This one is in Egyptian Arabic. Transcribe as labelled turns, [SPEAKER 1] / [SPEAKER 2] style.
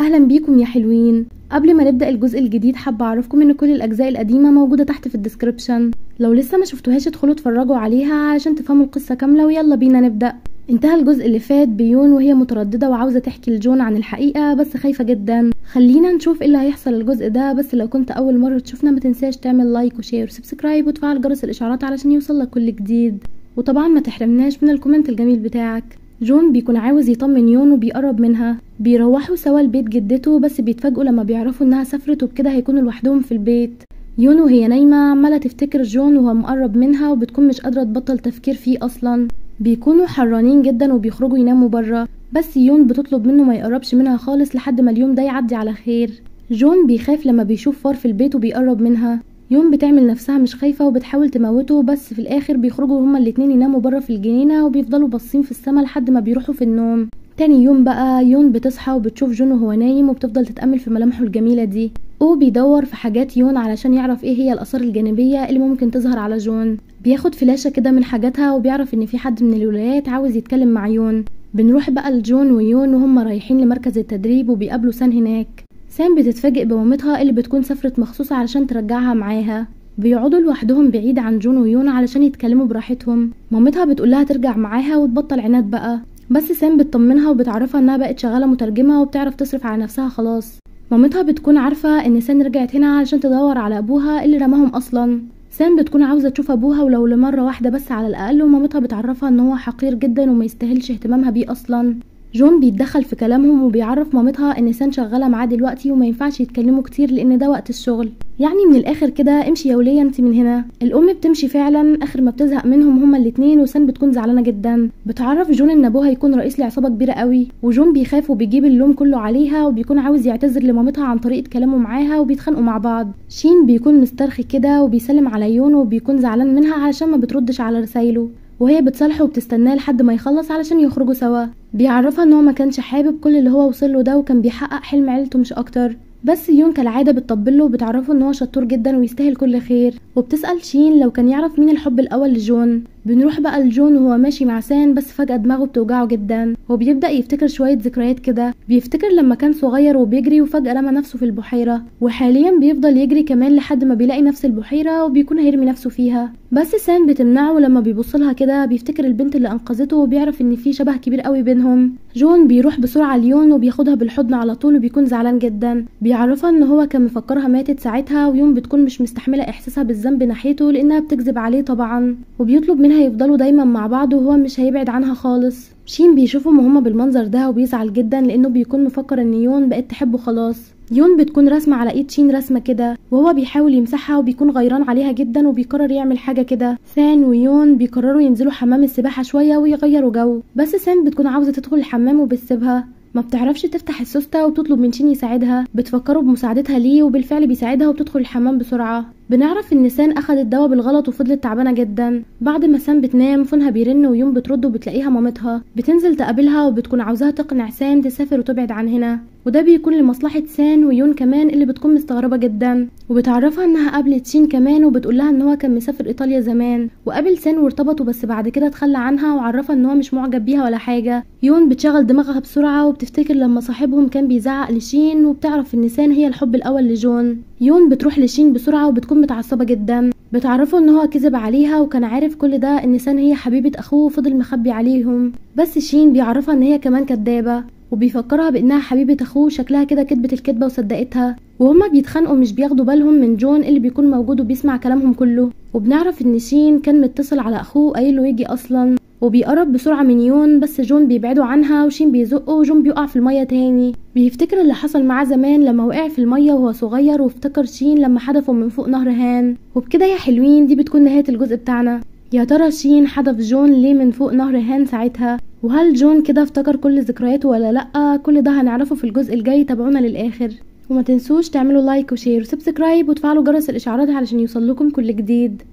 [SPEAKER 1] اهلا بيكم يا حلوين قبل ما نبدا الجزء الجديد حابه اعرفكم ان كل الاجزاء القديمه موجوده تحت في الديسكريبشن لو لسه ما شفتوهاش ادخلوا اتفرجوا عليها علشان تفهموا القصه كامله ويلا بينا نبدا انتهى الجزء اللي فات بيون وهي متردده وعاوزه تحكي لجون عن الحقيقه بس خايفه جدا خلينا نشوف ايه اللي هيحصل الجزء ده بس لو كنت اول مره تشوفنا ما تنساش تعمل لايك وشير وسبسكرايب وتفعل جرس الاشعارات علشان يوصلك كل جديد وطبعا ما تحرمناش من الكومنت الجميل بتاعك جون بيكون عاوز يطمن يون وبيقرب منها بيروحوا سوا لبيت جدته بس بيتفاجئوا لما بيعرفوا انها سافرت وبكده هيكونوا لوحدهم في البيت يون وهي نايمة عمالة تفتكر جون وهو مقرب منها وبتكون مش قادرة تبطل تفكير فيه أصلا بيكونوا حرانين جدا وبيخرجوا يناموا برا بس يون بتطلب منه ما يقربش منها خالص لحد ما اليوم ده يعدي على خير جون بيخاف لما بيشوف فار في البيت وبيقرب منها يون بتعمل نفسها مش خايفة وبتحاول تموته بس في الآخر بيخرجوا هما الاتنين يناموا برا في الجنينة وبيفضلوا باصين في السما لحد ما بيروحوا في النوم تاني يوم بقى يون بتصحى وبتشوف جون وهو نايم وبتفضل تتأمل في ملامحه الجميلة دي او بيدور في حاجات يون علشان يعرف ايه هي الآثار الجانبية اللي ممكن تظهر على جون بياخد فلاشة كده من حاجاتها وبيعرف ان في حد من الولايات عاوز يتكلم مع يون بنروح بقى لجون ويون وهم رايحين لمركز التدريب وبيقابلوا سان هناك سام بتتفاجئ بمامتها اللي بتكون سافرت مخصوص علشان ترجعها معاها بيقعدوا لوحدهم بعيد عن جون ويون علشان يتكلموا براحتهم مامتها بتقولها ترجع معاها وتبطل عناد بقى بس سام بتطمنها وبتعرفها انها بقت شغاله مترجمه وبتعرف تصرف على نفسها خلاص مامتها بتكون عارفه ان سان رجعت هنا علشان تدور على ابوها اللي رماهم اصلا سام بتكون عاوزه تشوف ابوها ولو لمره واحده بس على الاقل ومامتها بتعرفها ان هو حقير جدا وما يستاهلش اهتمامها بيه اصلا جون بيتدخل في كلامهم وبيعرف مامتها ان سان شغاله معاه دلوقتي وما ينفعش يتكلموا كتير لان ده وقت الشغل يعني من الاخر كده امشي يا وليه انت من هنا الام بتمشي فعلا اخر ما بتزهق منهم هما الاتنين وسان بتكون زعلانه جدا بتعرف جون ان ابوها هيكون رئيس لعصابه كبيره قوي وجون بيخاف وبيجيب اللوم كله عليها وبيكون عاوز يعتذر لمامتها عن طريقه كلامه معاها وبيتخانقوا مع بعض شين بيكون مسترخي كده وبيسلم على يون وبيكون زعلان منها علشان ما بتردش على رسايله وهي بتصالحه وبتستناه لحد ما يخلص علشان يخرجوا سوا بيعرفها ان هو ما كانش حابب كل اللي هو وصله ده وكان بيحقق حلم عيلته مش اكتر بس يون كالعادة بتطبله وبتعرفه ان هو شطور جدا ويستاهل كل خير وبتسأل شين لو كان يعرف مين الحب الاول لجون بنروح بقى لجون وهو ماشي مع سان بس فجأة دماغه بتوجعه جدا وبيبدأ يفتكر شوية ذكريات كده بيفتكر لما كان صغير وبيجري وفجأة رمى نفسه في البحيرة وحاليا بيفضل يجري كمان لحد ما بيلاقي نفس البحيرة وبيكون هيرمي نفسه فيها بس سان بتمنعه ولما بيبصلها كده بيفتكر البنت اللي انقذته وبيعرف ان في شبه كبير قوي بينهم جون بيروح بسرعة ليون وبياخدها بالحضن على طول وبيكون زعلان جدا بيعرفها ان هو كان مفكرها ماتت ساعتها ويون بتكون مش مستحملة احساسها بالذنب ناحيته لانها بتكذب عليه طبعا وبيطلب منها يفضلوا دايما مع بعض وهو مش هيبعد عنها خالص شين بيشوفهم وهما بالمنظر ده وبيزعل جدا لانه بيكون مفكر ان يون بقت تحبه خلاص يون بتكون رسمة على ايد شين رسمة كده وهو بيحاول يمسحها وبيكون غيران عليها جدا وبيقرر يعمل حاجة كده سان ويون بيقرروا ينزلوا حمام السباحة شوية ويغيروا جو بس سان بتكون عاوزة تدخل الحمام وبتسيبها ما بتعرفش تفتح السوستة وبتطلب من شين يساعدها بتفكره بمساعدتها ليه وبالفعل بيساعدها وبتدخل الحمام بسرعة بنعرف ان سان اخدت دواء بالغلط وفضلت تعبانه جدا بعد ما سان بتنام فونها بيرن ويوم بترد وبتلاقيها مامتها بتنزل تقابلها وبتكون عاوزاها تقنع سان تسافر وتبعد عن هنا وده بيكون لمصلحة سان ويون كمان اللي بتكون مستغربة جدا وبتعرفها انها قابلت شين كمان وبتقول لها ان هو كان مسافر ايطاليا زمان وقابل سان وارتبطوا بس بعد كده اتخلى عنها وعرفها ان هو مش معجب بيها ولا حاجة يون بتشغل دماغها بسرعة وبتفتكر لما صاحبهم كان بيزعق لشين وبتعرف ان سان هي الحب الاول لجون يون بتروح لشين بسرعة وبتكون متعصبة جدا بتعرفه ان هو كذب عليها وكان عارف كل ده ان سان هي حبيبة اخوه وفضل مخبي عليهم بس شين بيعرفها ان هي كمان كدابة وبيفكرها بانها حبيبة اخوه شكلها كده كدبت الكدبة وصدقتها وهما بيتخانقوا مش بياخدوا بالهم من جون اللي بيكون موجود وبيسمع كلامهم كله وبنعرف ان شين كان متصل على اخوه قايله يجي اصلا وبيقرب بسرعة من يون بس جون بيبعدوا عنها وشين بيزقه وجون بيقع في المية تاني بيفتكر اللي حصل معاه زمان لما وقع في المية وهو صغير وافتكر شين لما حدفه من فوق نهر هان وبكده يا حلوين دي بتكون نهاية الجزء بتاعنا يا ترى شين حدف جون ليه من فوق نهر هان ساعتها وهل جون كده افتكر كل ذكرياته ولا لأ كل ده هنعرفه في الجزء الجاي تابعونا للآخر وما تنسوش تعملوا لايك وشير وسبسكرايب وتفعلوا جرس الإشعارات علشان يوصلكم كل جديد